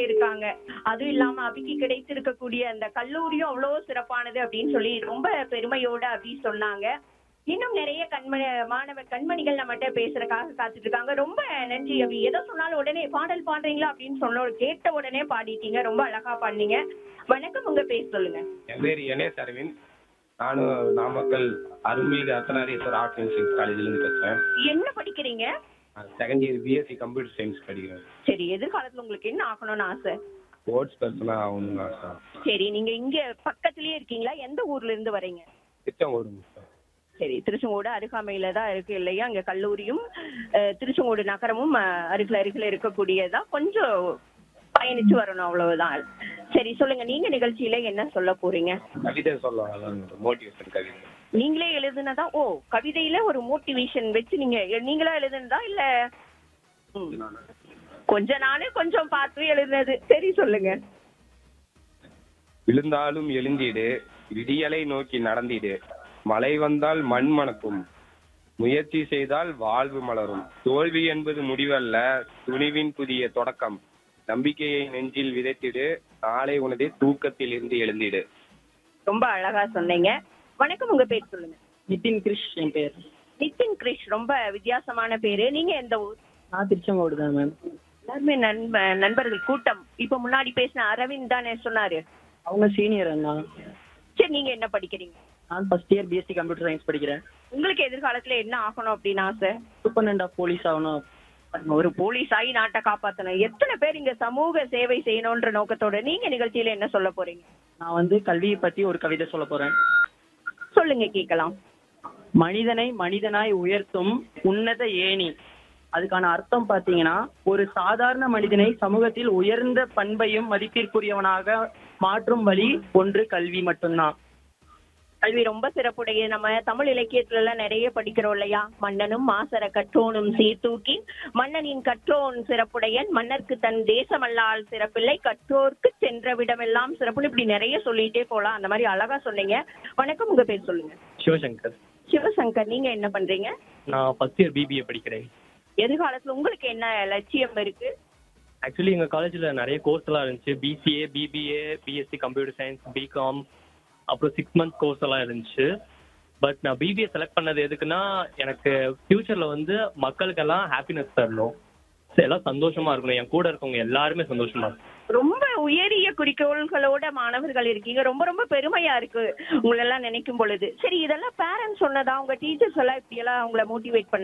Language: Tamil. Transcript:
இருக்காங்க அதுவும் இல்லாம அபிக்கு கிடைத்திருக்கக்கூடிய அந்த கல்லூரியும் அவ்வளவு சிறப்பானது அப்படின்னு சொல்லி ரொம்ப பெருமையோட அபி சொன்னாங்க இன்னும் நிறைய கண்மணி மாணவ கண்மணிகள் நம்மகிட்ட பேசுறதுக்காக காத்துட்டு இருக்காங்க ரொம்ப நன்றி அபி எதை சொன்னாலும் உடனே பாடல் பாடுறீங்களா அப்படின்னு சொன்ன கேட்ட உடனே பாடிட்டீங்க ரொம்ப அழகா பாடுனீங்க வணக்கம் உங்க பேர் சொல்லுங்க என் பேர் என்எஸ் அரவிந்த் நானும் நாமக்கல் அருள்மிகு அர்த்தநாரீஸ்வரர் ஆர்ட்ஸ் அண்ட் சயின்ஸ் காலேஜ்லேருந்து பேசுகிறேன் என்ன படிக்கிறீங்க second year B Sc computer science படிக்கிறேன் சரி எதிர்காலத்துல உங்களுக்கு என்ன ஆகணும்னு ஆசை ஸ்போர்ட்ஸ் பர்சனாக ஆகணும்னு ஆசை சரி நீங்க இங்க பக்கத்துலயே இருக்கீங்களா எந்த ஊர்ல இருந்து வரீங்க திட்டம் ஓடுங்க சார் சரி திருச்செங்கோடு அருகாமையில தான் இருக்கு இல்லையா அங்க கல்லூரியும் அஹ், திருச்செங்கோடு நகரமும் அஹ், அருகில் அருகில் இருக்கக்கூடியதா கொஞ்சம் பயணிச்சு வரணும் அவ்வளவுதான் சரி சொல்லுங்க நீங்க நிகழ்ச்சியில என்ன சொல்ல போறீங்க கவிதை சொல்லலாம் மோட்டிவேஷன் கவிதை நீங்களே எழுதுனதா ஓ கவிதையில ஒரு மோட்டிவேஷன் வச்சு நீங்க நீங்களா எழுதுனதா இல்ல ம். கொஞ்ச நாளே கொஞ்சம் பார்த்து எழுதுனது சரி சொல்லுங்க விழுந்தாலும் எழுந்திடு விடியலை நோக்கி நடந்திடு மழை வந்தால் மண் மணக்கும் முயற்சி செய்தால் வாழ்வு மலரும் தோல்வி என்பது முடிவல்ல துணிவின் புதிய தொடக்கம் நம்பிக்கையை நெஞ்சில் விதைத்திடு நாளை உனது தூக்கத்தில் இருந்து எழுந்திடு ரொம்ப அழகா சொன்னீங்க வணக்கம் உங்க பேர் சொல்லுங்க நிதின் கிரிஷ் என் பேர் நிதின் கிரிஷ் ரொம்ப வித்தியாசமான பேரு நீங்க எந்த ஊர் நான் திருச்செங்கோடு தான் மேம் எல்லாருமே நண்ப நண்பர்கள் கூட்டம் இப்ப முன்னாடி பேசின அரவிந்த் தானே சொன்னாரு அவங்க சீனியர் அண்ணா சரி நீங்க என்ன படிக்கிறீங்க நான் first year B Sc computer science படிக்கிறேன் உங்களுக்கு எதிர்காலத்துல என்ன ஆகணும் அப்படின்னு ஆசை சூப்பர்டென்ட் ஆஃப் போலீஸ் ஆகணும் ஒரு போலீஸ் ஆகி நாட்டை காப்பாத்தணும் எத்தனை பேர் இங்க சமூக சேவை செய்யணும்ன்ற நோக்கத்தோட நீங்க நிகழ்ச்சியில என்ன சொல்ல போறீங்க நான் வந்து கல்வியை பற்றி ஒரு கவிதை சொல்ல போறேன் சொல்லுங்க கேட்கலாம் மனிதனை மனிதனாய் உயர்த்தும் உன்னத ஏணி அதுக்கான அர்த்தம் பாத்தீங்கன்னா ஒரு சாதாரண மனிதனை சமூகத்தில் உயர்ந்த பண்பையும் மதிப்பிற்குரியவனாக மாற்றும் வழி ஒன்று கல்வி மட்டும்தான் கல்வி ரொம்ப சிறப்புடைய நம்ம தமிழ் இலக்கியத்துல எல்லாம் நிறைய படிக்கிறோம் இல்லையா மன்னனும் மாசர கற்றோனும் சீர்தூக்கி மன்னனின் கற்றோன் சிறப்புடையன் மன்னர்க்கு தன் தேசமல்லால் சிறப்பில்லை கற்றோர்க்கு சென்ற விடமெல்லாம் சிறப்புன்னு இப்படி நிறைய சொல்லிட்டே போலாம் அந்த மாதிரி அழகா சொன்னீங்க வணக்கம் உங்க பேர் சொல்லுங்க சிவசங்கர் சிவசங்கர் நீங்க என்ன பண்றீங்க நான் ஃபர்ஸ்ட் இயர் பிபிஏ படிக்கிறேன் எதிர்காலத்துல உங்களுக்கு என்ன லட்சியம் இருக்கு ஆக்சுவலி எங்கள் காலேஜில் நிறைய கோர்ஸ் எல்லாம் இருந்துச்சு B C A B B A B Sc computer science B Com அப்புறம் சிக்ஸ் மந்த் கோர்ஸ் எல்லாம் இருந்துச்சு பட் நான் பிபிஏ செலக்ட் பண்ணது எதுக்குன்னா எனக்கு ஃப்யூச்சரில் வந்து மக்களுக்கெல்லாம் ஹாப்பினஸ் தரணும் So, எல்லாம் சந்தோஷமா இருக்கணும் என் கூட இருக்கவங்க எல்லாருமே சந்தோஷமா இருக்கணும் ரொம்ப உயரிய குறிக்கோள்களோட மாணவர்கள் இருக்கீங்க ரொம்ப ரொம்ப பெருமையா இருக்கு உங்களெல்லாம் நினைக்கும் பொழுது சரி இதெல்லாம் பேரண்ட்ஸ் சொன்னதா உங்க டீச்சர்ஸ் எல்லாம் இப்படி எல்லாம் உங்களை மோட்டிவேட்